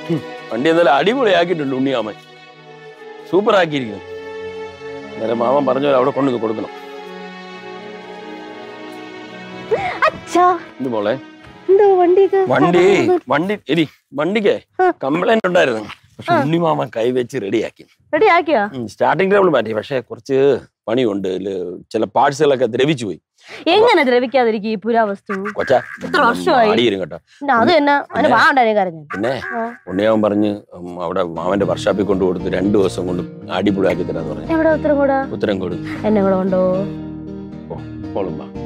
ഉം. വണ്ടി എന്തായാലും അടിപൊളിയാക്കിയിട്ടുണ്ട് ഉണ്ണിയാമൻ സൂപ്പർ ആക്കിയിരിക്കുന്നു അന്നേരം മാമൻ പറഞ്ഞ പോലെ അവിടെ കൊണ്ടുവന്ന് കൊടുക്കണം അച്ഛാ എന്ത് മോളെ എന്തോ വണ്ടിയൊക്കെ വണ്ടി വണ്ടി എരി വണ്ടിക്ക് ആ. കംപ്ലൈന്റ് ഉണ്ടായിരുന്നു പക്ഷെ ഉണ്ണിമാമൻ കൈവച്ച് റെഡിയാക്കി റെഡി ആക്കിയോ സ്റ്റാർട്ടിംഗ് ട്രബിൾ മാറ്റി പക്ഷെ കുറച്ച് പണിയുണ്ട് ഇതില് ചില പാർട്സുകളൊക്കെ ദ്രവിച്ചു പോയി എങ്ങനെ ദ്രവിക്കാതിരിക്കും ഈ പുരാവസ്തു കൊച്ചാ എത്ര വർഷമായി? അടിയിരും കേട്ടോ പിന്നെ അത് തന്നെ അതിന് വാണ്ടാനെ കരഞ്ഞു പിന്നെ ആ. ഉണ്ണിയാവൻ പറഞ്ഞ് ഉം, അവിടെ മാമന്റെ വർഷാപ്പിൽ കൊണ്ടു കൊടുത്ത് രണ്ടു ദിവസം കൊണ്ട് അടിപൊളിയാക്കി തരാന്ന് പറഞ്ഞു എവിടെ ഉത്തരം കൂടാ ഉത്തരം കൊടു എന്നെ കൂടെ കൊണ്ടോ മോളും വാ.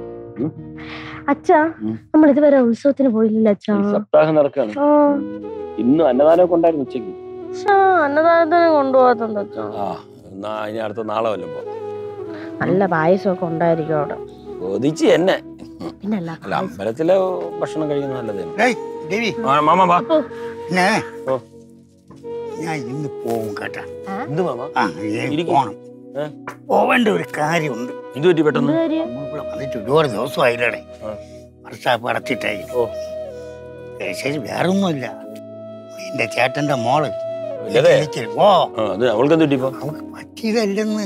അച്ഛാ ഉം. നമ്മൾ ഇതുവരെ ഉത്സവത്തിന് പോയില്ല അച്ഛാ ഈ സപ്താഹം നടക്കാണ് ആ ഇന്നും അന്നദാനമൊക്കെ ഉണ്ടായിരുന്നു ഉച്ചയ്ക്ക് അച്ഛാ അന്നദാനത്തിന് കൊണ്ടുപോകാത്തത് അച്ഛാ ആ എന്നാ ഇനി അടുത്ത നാളെ വല്ലതും പോ നല്ല പായസമൊക്കെ ഉണ്ടായിരിക്കും അവിടെ കൊതിച്ച് എന്നെ പിന്നല്ല അല്ല അമ്പലത്തിലെ ഭക്ഷണം കഴിക്കുന്നത് നല്ലത് ഏയ് ദേവി മാമ വാ പിന്നെ ഓ. ഞാൻ ഇന്ന് പോവും കേട്ടാ എന്ത് മാമ ആ ഏ, ഇരിക്ക്. പോണം ഏ? പോവേണ്ട ഒരു കാര്യമുണ്ട് എന്ത് പറ്റി പെട്ടെന്ന് നമ്മളിവിടെ വന്നിട്ട് ഒരുപാട് ദിവസമായില്ലേ ആ. വർഷാപ്പ് അടച്ചിട്ടായി ഓ. ഏ, ശരി വേറെ ഒന്നുമില്ല എന്റെ ചേട്ടന്റെ മോള് ഇല്ലതേ എനിക്ക് ഓ ആ അത് അവൾക്ക് എന്ത് പറ്റി ഇപ്പൊ അവൾക്ക് പറ്റിയതല്ലെന്ന്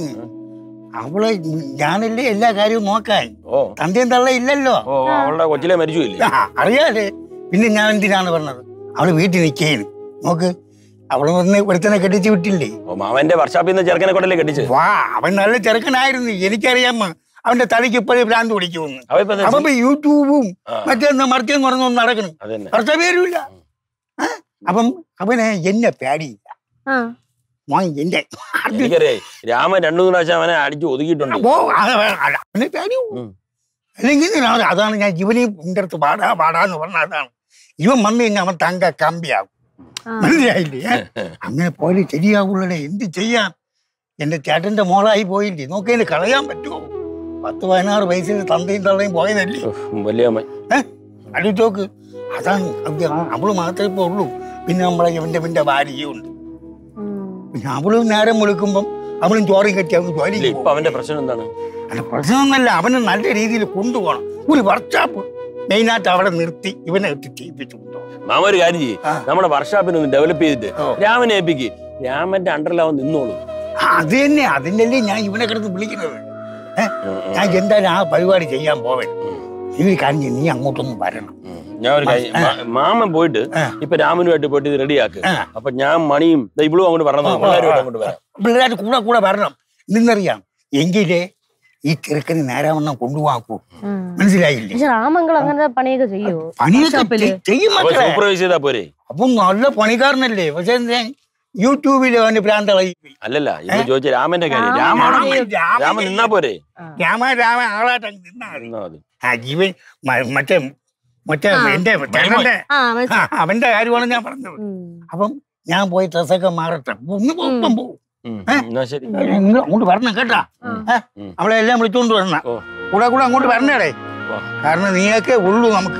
അവള് ഞാനല്ലേ എല്ലാ കാര്യവും നോക്കാൻ ഓ തന്റെയും തള്ള ഇല്ലല്ലോ ഓ അവളുടെ കൊച്ചിലെ മരിച്ചു ഇല്ലേ ആ, അറിയാലേ പിന്നെ ഞാൻ എന്തിനാണ് പറഞ്ഞത് അവള് വീട്ടിൽ നിൽക്കേന് നോക്ക് അവള് വന്ന് ഒരുത്തനെ കെട്ടിച്ച് വിട്ടില്ലേ ഓ മാമന്റെ വർഷാപ്പിൽ നിന്ന് ചെറുക്കനെ കൊണ്ടല്ലേ കെട്ടിച്ച് വാ അവൻ നല്ല ചെറുക്കനായിരുന്നു എനിക്കറിയാമ അവന്റെ തലയ്ക്ക് ഇപ്പോഴും ഭ്രാന്ത് പിടിക്കുമെന്ന് അവ ഇപ്പൊ എന്താ അവൻ ഇപ്പൊ യൂട്യൂബും ആ. മറ്റേന്ന് മറിച്ചെന്ന് പറഞ്ഞൊന്നും നടക്കണം അതന്നെ കുറച്ച പേരുമില്ല ആ? അപ്പം അവനെ എന്നെ പേടിയില്ല ആ മോൻ എന്റെ അത് എനിക്കറിയാം രാമൻ രണ്ടു മൂന്ന് പ്രാവശ്യം അവനെ അടിച്ചു ഒതുക്കിയിട്ടുണ്ട് ഓ, അത് വേ- അല്ല, അവനെ പേടി ഉം. അല്ലെങ്കിൽ ഞാൻ അതാണ് ഞാൻ ഇവനെയും എൻ്റെ അടുത്ത് പാടാ പാടാന്ന് പറഞ്ഞ അതാണ് ഇവൻ വന്നു കഴിഞ്ഞാൽ അവൻ തങ്ക കമ്പിയാകും ആ. മനസ്സിലായില്ലേ ഏ? അങ്ങനെ പോലെ ശരിയാവുള്ളേ എന്ത് ചെയ്യാം എന്റെ ചേട്ടന്റെ മോളായി പോയില്ലേ നോക്കേന് കളയാൻ പറ്റുമോ പത്ത് പതിനാറ് വയസ്സിൽ തന്തയും തള്ളയും പോയതല്ലേ ഉഫ്, വലിയ അമ്മ അടിച്ചോക്ക് അതാണ് അത് ആ- അവള് മാത്രമേ ഇപ്പൊ ഉള്ളൂ പിന്നെ നമ്മളെ ഇവന്റെ പിന്നെ ഭാര്യയും ഉണ്ട് ഉം. പിന്നെ അവളും നേരം വിളിക്കുമ്പം അവളും ചോറും കെട്ടി അവന് ഇല്ല ജോലിക്ക് ഇപ്പൊ പോകും. അവന്റെ പ്രശ്നം എന്താണ് അല്ല പ്രശ്നമൊന്നല്ല അവനെ നല്ല രീതിയിൽ കൊണ്ടുപോകണം ഒരു വർക്ക്ഷോപ്പ് മെയിനായിട്ട് അവിടെ നിർത്തി ഇവനെ ഇട്ട് ചെയ്യിപ്പിച്ചു കൊണ്ടുപോകണം മാമ ഒരു കാര്യം ചെയ്യ് ആ. നമ്മുടെ വർഷാപ്പിനെ ഒന്ന് ഡെവലപ്പ് ചെയ്തിട്ട് ഓ. രാമനെ ഏൽപ്പിക്ക് രാമന്റെ അണ്ടറിൽ അവൻ നിന്നോളൂ ആ, അത് തന്നെ അതിനല്ലേ ഞാൻ ഇവനെ കിടന്ന് വിളിക്കുന്നത് ഏ? ഉം, ഉം, ഞാൻ എന്തായാലും ആ പരിപാടി ചെയ്യാൻ പോവേ ഉം, ഈ ഒരു കാര്യം ചെയ്യ്, നീ അങ്ങോട്ടൊന്നും വരണം ഉം. ഞാൻ ഒരു കാര്യം മാ- മാമൻ പോയിട്ട് ആ. ഇപ്പൊ രാമനുമായിട്ട് പോയിട്ട് ഇത് റെഡിയാക്ക് ആ. അപ്പൊ ഞാൻ മണിയും ദാ ഇവളും അങ്ങോട്ട് പറഞ്ഞു ആ, പിള്ളേരും ആ, അങ്ങോട്ട് വരാം പിള്ളേർ കൂടെ കൂടെ വരണം നിന്നറിയാം എങ്കിലേ ഈ ചെറുക്കന് നേരാവണ്ണം കൊണ്ടുപോക്കൂ ഉം. മനസ്സിലായില്ലേ പക്ഷെ രാമങ്കൾ അങ്ങനത്തെ പണിയൊക്കെ ചെയ്യോ പണിയൊക്കെ വർക്ക്ഷോപ്പില്? ചെയ്- ചെയ്യും അപ്പൊ മക്കളെ സൂപ്പർവൈസ് ചെയ്താ പോരെ അപ്പം നല്ല പണിക്കാരനല്ലേ പക്ഷെ എന്താ യൂട്യൂബിൽ അവന് ഭ്രാന്തളയി അല്ലല്ല ഇപ്പൊ ചോദിച്ച രാമന്റെ കാര്യം രാമൻ രാമ ചെയ്യും. രാമൻ നിന്നാ പോരെ രാമ രാമ ആളായിട്ട് അങ്ങ് നിന്നാ മതി. നിന്നാ മതി ആ ജീവൻ മ- മറ്റേ മറ്റേ ആ. എന്റെ ചേട്ടന്റെ ആ ആ, മനസ്സിലായി അവന്റെ കാര്യമാണ് ഞാൻ പറഞ്ഞത് ഉം. അപ്പം ഞാൻ പോയി ഡ്രസ്സൊക്കെ മാറട്ടെ ഒന്ന് പോകുമ്പം പോകും ഉം, ഏ? എന്നാ ശരി നിങ്ങൾ അങ്ങോട്ട് വരണം കേട്ടാ ഏ? ഉം. അവളെ എല്ലാം വിളിച്ചോണ്ട് വരണം ഓ. കൂടെ കൂടെ അങ്ങോട്ട് വരണേടേ വാ. കാരണം നീയൊക്കെ ഉള്ളൂ നമുക്ക്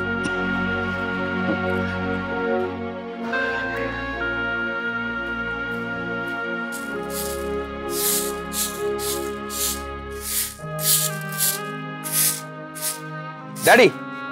ഡാഡി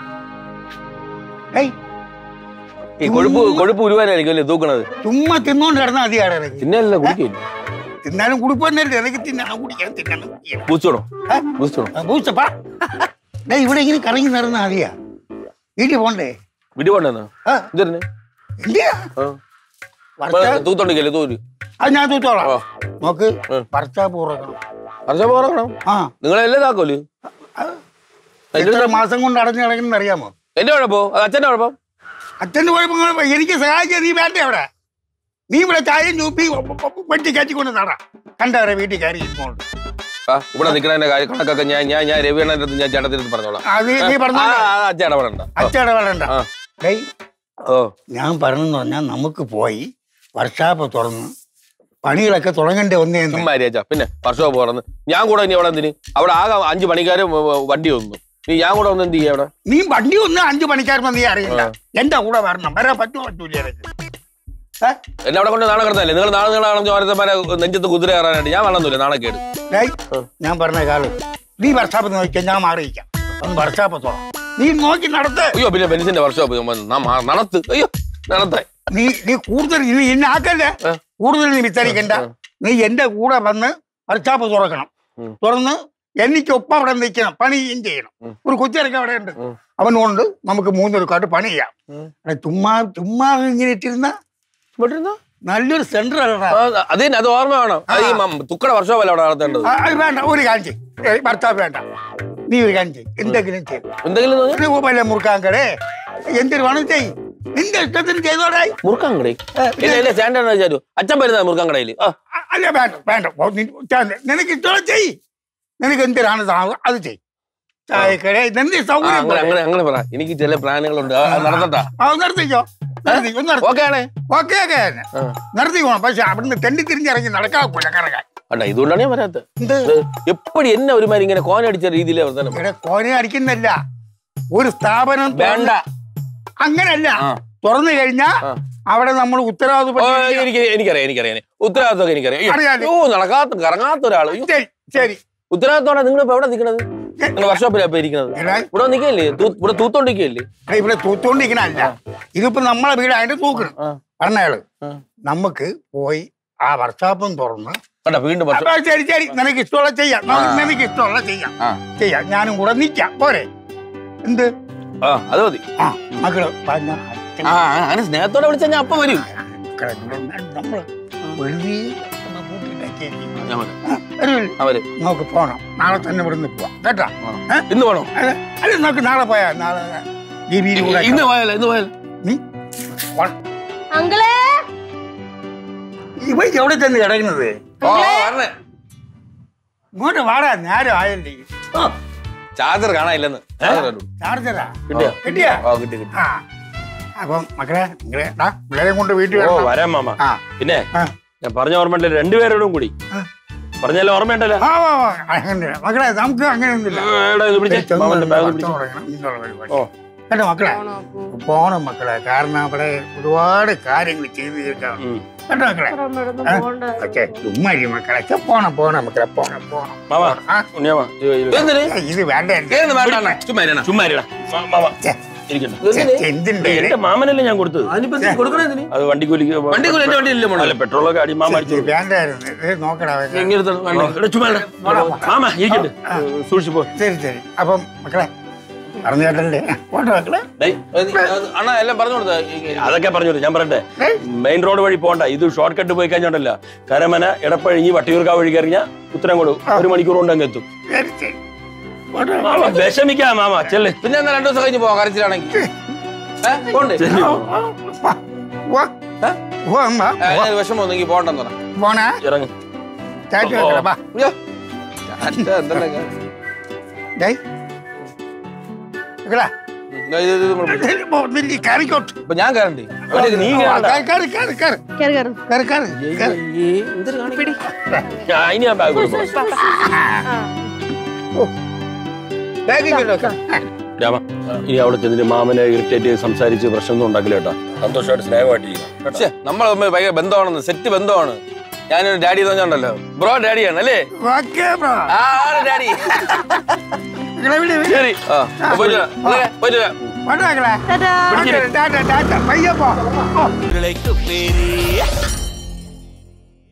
ഏയ് ഈ കൊഴുപ്പ് കൊഴുപ്പ് ഉരുവാനായിരിക്കും അല്ലേ തൂക്കണത് ചുമ്മാ തിന്നോണ്ട് കിടന്നാ മതി ആടെ ഇടയ്ക്ക്. പിന്നല്ല കുടിക്കില്ല തിന്നാലും കുടിപ്പന്നല്ലേ ഇടയ്ക്ക് തിന്നണം കുടിക്കണം തിന്നണം കുടിക്കണം ബൂസ്റ്റോണോ ഏ? ബൂസ്റ്റോണോ ആ, ബൂസ്റ്റപ്പാ ഡേ ഇവിടെ ഇങ്ങനെ കറങ്ങി നടന്നാ മതിയാ വീട്ടിൽ പോണ്ടേ വീട്ടിൽ പോണ്ടെന്നാ ആ, എന്തിനെ ഇല്ല വർഷ- തൂത്തോണ്ടിക്കല്ലേ തൂര് അത് ഞാൻ തൂത്തോളാം ആ. നോക്ക് ആ. വർഷാപ്പ് ഉറക്കണം വർഷം പോറക്കണം ആ നിങ്ങളെല്ലാം താക്കോല് എത്ര മാസം കൊണ്ട് അടഞ്ഞു കിടക്കുന്ന അറിയാമോ എന്റെ കുഴപ്പോ അത് അച്ഛന്റെ കുഴപ്പം അച്ഛന്റെ കുഴപ്പങ്ങൾ എനിക്ക് സഹായിക്കാൻ നീ വേണ്ടേ അവിടെ നീ ഇവിടെ ചായയും ചൂപ്പി വെട്ടി കയറ്റിക്കൊണ്ട് നടാ കണ്ടവരെ വീട്ടിൽ കയറി ഇരുന്നോണ്ട് ആ ഇവിടെ നിൽക്കണതിന്റെ കാര്യം കണക്കൊക്കെ ഞാൻ ഞാൻ ഞാൻ രവിയണ്ണന്റെ അടുത്ത് ഞാൻ ചേട്ടത്തിന്റെ അടുത്ത് പറഞ്ഞോളാം അത് നീ പറഞ്ഞോ അച്ഛൻ ഇടപെടണ്ട ആ. അച്ഛടെ വേണ്ട ആ. ഡേയ് ഓ ഞാൻ പറഞ്ഞെന്ന് പറഞ്ഞാൽ നമുക്ക് പോയി വർഷാപ്പ് തുറന്ന് പണികളൊക്കെ തുടങ്ങേണ്ടി വന്നേ എന്ന് ചുമ്മാരി അച്ഛാ പിന്നെ വർഷം പോറന്ന് ഞാൻ കൂടെ ഇനി അവിടെ എന്തിന് അവിടെ ആകെ അഞ്ച് പണിക്കാരും ഉം, ഉം, വണ്ടി വന്നു നീ ഞാൻ കൂടെ ഒന്ന് എന്ത് ചെയ്യാ അവിടെ നീ വണ്ടി ഒന്ന് അഞ്ചു പണിക്കാർ നീ അറിയില്ല എന്റെ കൂടെ വരണം വരാൻ പറ്റുമോ പറ്റൂല എനിക്ക് ഏ? എന്നെ അവിടെ കൊണ്ട് നാളെ കിടന്നല്ലേ നിങ്ങൾ നാളെ നിങ്ങളാണെന്ന് ഓരോരുത്തന്മാരെ നെഞ്ചത്ത് കുതിര കയറാനായിട്ട് ഞാൻ വളർന്നില്ല നാളെ കേട് ഡേയ്, ഞാൻ പറഞ്ഞ കാലം നീ വർഷാപ്പ് നോക്കിയാൽ ഞാൻ മാറിയിക്കാം ഒന്ന് വർഷാപ്പ് തുറ നീ നോക്കി നടത്ത് അയ്യോ പിന്നെ ബെനിസിന്റെ വർഷം നടത്ത് അയ്യോ നടത്താൻ നീ നീ കൂടുതൽ നീ എന്നെ ആക്കല്ലേ ആ. കൂടുതൽ നീ വിസ്തരിക്കണ്ട ആ. നീ എന്റെ കൂടെ വന്ന് വർക്ക്ഷോപ്പ് തുറക്കണം ഉം. തുറന്ന് എനിക്കൊപ്പം അവിടെ നിൽക്കണം പണിയും ചെയ്യണം ഉം. ഒരു കൊച്ചിറക്കം അവിടെ ഉണ്ട് ഉം. അവനുകൊണ്ട് നമുക്ക് മൂന്നൊരുക്കാട്ട് പണി ചെയ്യാം ഉം. എടാ, ചുമ്മാ ചുമ്മാ ഇങ്ങനെ ഇട്ടിരുന്ന ഇവിടെ ഇരുന്നോ? നല്ലൊരു സെന്റർ അല്ലടാ ആ, അത് തന്നെ അത് ഓർമ്മ വേണം അത് ഈ മം- തുക്കട വർഷമല്ല അവിടെ നടത്തേണ്ടത് ആ, അത് വേണ്ട ഒരു കാര്യം ചെയ്യ് ഭർത്താവ് വേണ്ട നീ ഒരു കാര്യം ചെയ്യ് എന്തെങ്കിലും ചെയ്യും എന്തെങ്കിലും തോന്നി വല്ല മുറുക്കാൻ കടേ എന്തൊരു വേണം ചെയ് നിന്റെ ഇഷ്ടത്തിന് ചെയ്തോടായി മുറുക്കാൻ കടയിൽ ഇല്ല ഇല്ല സ്റ്റാൻഡേർഡ് വെച്ചാലു അച്ഛൻ വരുന്നത് മുറുക്കാൻ കടയിൽ ആ അ- അല്ല വേണ്ട വേണ്ട ഓ, നി- ചാ- നിനക്ക് ഇഷ്ടമുള്ള ചെയ് നിനക്ക് എന്തിനാണ് സാധനം അത് ചെയ് ചായക്കട നിന്റെ ആ, സൗകര്യം അങ്ങനെ പോലെ. അങ്ങനെ അങ്ങനെ പറ എനിക്ക് ചില പ്ലാനുകളുണ്ട് അത് നടത്തട്ടാ ആ, നിർത്തിക്കോ നിർത്തിക്കോ നിർത്തി ഓക്കെ ആണേ ഓക്കെ ഓക്കെ നിർത്തിക്കോണം പക്ഷെ അവിടുന്ന് തെണ്ടി തിരിഞ്ഞിറങ്ങി നടക്കാൻ പോലെ കറങ്ങാൻ അല്ല ഇതുകൊണ്ടാണ് ഞാൻ വരാത്തത് എന്ത് എപ്പോഴും എന്നെ ഒരുമാതിരി ഇങ്ങനെ കോനടിച്ച രീതിയിൽ വർത്തനം ഇവിടെ കോനെ അടിക്കുന്നില്ല ഒരു സ്ഥാപനം വേണ്ട അങ്ങനല്ല ആ. തുറന്നു കഴിഞ്ഞാ ആ. അവിടെ നമ്മൾ ഓ, ഉത്തരവാദിത്തപ്പെട്ട എനിക്ക് എനിക്കറിയാം എനിക്കറിയാം ഉത്തരവാദിത്തമൊക്കെ എനിക്കറിയാം അറിയാലോ. അയ്യോ നടക്കാത്ത കറങ്ങാത്ത ഒരാള് അയ്യോ, ശരി ശരി ഉത്തരവാദിത്തമാണ് നിങ്ങൾ ഇപ്പൊ എവിടെ നിൽക്കണത് നിങ്ങൾ വർഷോപ്പിലാ ഇപ്പൊ ഇരിക്കുന്നത് എടാ, ഇവിടെ നിൽക്കല്ലേ ഇവിടെ തൂത്തോണ്ടിരിക്കല്ലേ എടാ, ഇവിടെ തൂത്തോണ്ടിരിക്കണല്ല ഇതിപ്പോ നമ്മളെ വീട് അതിന്റെ തൂക്കണം ആ. പറഞ്ഞയാള് ആ. നമുക്ക് പോയി ആ വർക്ക്ഷോപ്പും തുറന്ന് കണ്ട വീണ്ടും വർഷം അപ്പൊ ശരി ശരി നിനക്ക് ഇഷ്ടമുള്ള ചെയ്യാം നമുക്ക് ആ. നിനക്ക് ഇഷ്ടമുള്ള ചെയ്യാം ആ. ചെയ്യാം ഞാനും കൂടെ നിക്കാം പോരെ എന്ത് ആ അത് മതി ആ മക്കള് വാ, ഞാൻ അച്ഛനെ- ആ അങ്ങനെ സ്നേഹത്തോടെ വിളിച്ചാൽ ഞാൻ അപ്പം വരും മക്കളെ, നമ്മള് നമ്മള് വെറുതെ ഒന്ന് കൂട്ടിയിട്ടൊക്കെയായിരിക്കും. ഞാൻ വരാം. ആ, വരുമല്ലോ. ആ വരും നമുക്ക് പോണം നാളെ തന്നെ ഇവിടുന്ന് പോവാം കേട്ടാ ഏ? ഇന്ന് വേണോ അല്ല അല്ല, നമുക്ക് നാളെ പോയാ നാളെ ജിബിയിൽ കൂടെ ഇന്ന് പോയാലോ ഇന്ന് പോയാലോ നീ വ- അങ്കിളേ ഇവ എവിടെ ചെന്ന് കിടക്കുന്നത് ഓ പറഞ്ഞേ ഇങ്ങോട്ട് വാടാ നേരം ആയല്ലേ ഓ ചാർജർ കാണാനില്ലെന്ന് ചാർജർ കണ്ടു. ചാർജറാ കിട്ടിയോ? കിട്ടിയാ ഓ കിട്ടി കിട്ടി ആ അപ്പം മക്കളെ നിങ്ങളെ ഡാ പിള്ളേരെ കൊണ്ട് വീട്ടിൽ ഓ വരണം. വരാം മാമ ആ പിന്നെ ആ. ഞാൻ പറഞ്ഞ ഓർമ്മയില്ല രണ്ടുപേരോടും കൂടി ആ. പറഞ്ഞാലും ഓർമ്മയുണ്ടല്ലോ ആ, ആ, ആ, അങ്ങനെ മക്കളെ നമുക്ക് അങ്ങനെയൊന്നുമില്ല എടാ, ഇത് പിടിച്ചേ. ചെന്ന് മാമന്റെ ബാഗ് ഭക്ഷണം പിടിച്ചേ. തുടങ്ങണം എന്നുള്ള പരിപാടി. ഓ. കേട്ടോ മക്കളെ പോണം മക്കളെ കാരണം അവിടെ ഒരുപാട് കാര്യങ്ങൾ ചെയ്തു തീർക്കാം ഉം. കേട്ടോ മക്കളെ ഇവിടുന്ന് പോണ്ട ഓക്കെ ചുമ്മാ ഇരി മക്കളെ ഛെ, പോണം പോണം മക്കളെ പോണം പോണം മാമ ആ, ഉണ്ണിയാമ ഇത് ഇത് എന്തിന് ഏ, ഇത് വേണ്ട എന്റെ. ഏന്ന് വേണ്ട അണ്ണാ. ചുമ്മാ ഇരുന്നാ. ചുമ്മാ ഇരിടാ. മാ- മാമ ഛെ, ഇരിക്കട്ടെ ഛെ, എന്തിന്? എന്തിന്റെ എന്റെ മാമനല്ലേ ഞാൻ കൊടുത്തത് അതിനിപ്പോ എന്തിന് കൊടുക്കണേ എന്തിന്? അത് വണ്ടിക്കൂലിക്ക് വണ്ടിക്കൂലി എന്റെ വണ്ടിയിലില്ലേ മോളെ? അല്ല പെട്രോളൊക്കെ അടി മാമ ഇത് അടിച്ചു വേണ്ടായിരുന്നു ഇത് നോക്കടാ വെക്കാം. ഇങ്ങനെ എടുത്തോ, വേണ്ട. എടാ, ചുമ്മാ ഇടാ. മാമ ഇരിക്കട്ടെ സൂക്ഷിച്ചു പോ ശരി ശരി അപ്പം മക്കളെ പറഞ്ഞു കേട്ടല്ലേ പോട്ടെ മക്കളെ ഡേയ്, അത് അണ്ണാ എല്ലാം പറഞ്ഞു കൊടുത്താ അതൊക്കെ പറഞ്ഞു ഞാൻ പറയട്ടെ ഏയ്. മെയിൻ റോഡ് വഴി പോണ്ട ഇത് ഷോർട്ട് കട്ട് പോയി കഴിഞ്ഞോണ്ടല്ല കരമന എടപ്പഴഞ്ഞി വട്ടിയൂർക്കാവ് വഴി കറിഞ്ഞ ഉത്തരംകൊടു ഒരു മണിക്കൂർ കൊണ്ട് അങ്ങ് എത്തും ശരി ശരി പോട്ടെ മാമ വിഷമിക്കാം മാമ ചെല്ലേ പിന്നെ എന്നാ രണ്ടു ദിവസം കഴിഞ്ഞ് പോവാം കരച്ചിലാണെങ്കിൽ ഏഹ് പോണ്ടേ വാ, വാ. ഏ? വാ, അമ്മ. ഏ, അതിന് വിഷമം ഒന്നെങ്കിൽ പോണ്ടെന്ന് പറ പോണേ ഇറങ്ങി ചാറ്റ് വെക്കടാ, വാ. അയ്യോ. ചാറ്റ എന്തെന്നൊക്കെ. ഡേയ്. മക്കളെ, ഉം, ദാ ഇത് ഇത് നമ്മൾ പിടിച്ചോ. ഇതില് പോ, നില്ല്, കയറിക്കോട്ട്. അപ്പൊ ഞാൻ കയറണ്ടേ നീ ആ, കേറണ്ട. കയറി, കയറി, കയറി, കയറി. കേറി കേറി കയറി, കയറി, കയറി. ഞാൻ അതിന് ഞാൻ ബാഗ് കൊടുക്കും ബാഗിൽ കൊണ്ട് വെക്കാം. ആ, രാമ ഇനി അവിടെ ചെന്നിട്ട് മാമനെ ഇറിറ്റേറ്റ് ചെയ്ത് സംസാരിച്ച് പ്രശ്നമൊന്നും ഉണ്ടാക്കില്ല കേട്ടോ സന്തോഷമായിട്ട് സ്നേഹമായിട്ട് ചെയ്യുക പക്ഷേ നമ്മൾ തമ്മിൽ ഭയങ്കര ബന്ധമാണെന്ന് സെറ്റ് ബന്ധമാണ് ഞാനൊരു ഡാഡി തോന്നുന്നുണ്ടല്ലോ ബ്രോ ഡാഡിയാണ് അല്ലേ ഓക്കേ ബ്രോ. ആ ഡാഡി മക്കളെ, വിളി, വിളി. ശരി ആ അപ്പൊ പോയിട്ട് വരാം. ഇല്ലേ? പോയിട്ട് വരാം. പോട്ടെ മക്കളെ. ടാറ്റാ ഓക്കേ, ടാറ്റ, ടാറ്റ. പയ്യെ പോ. ഓ. ഉരുളയ്ക്ക് പേര്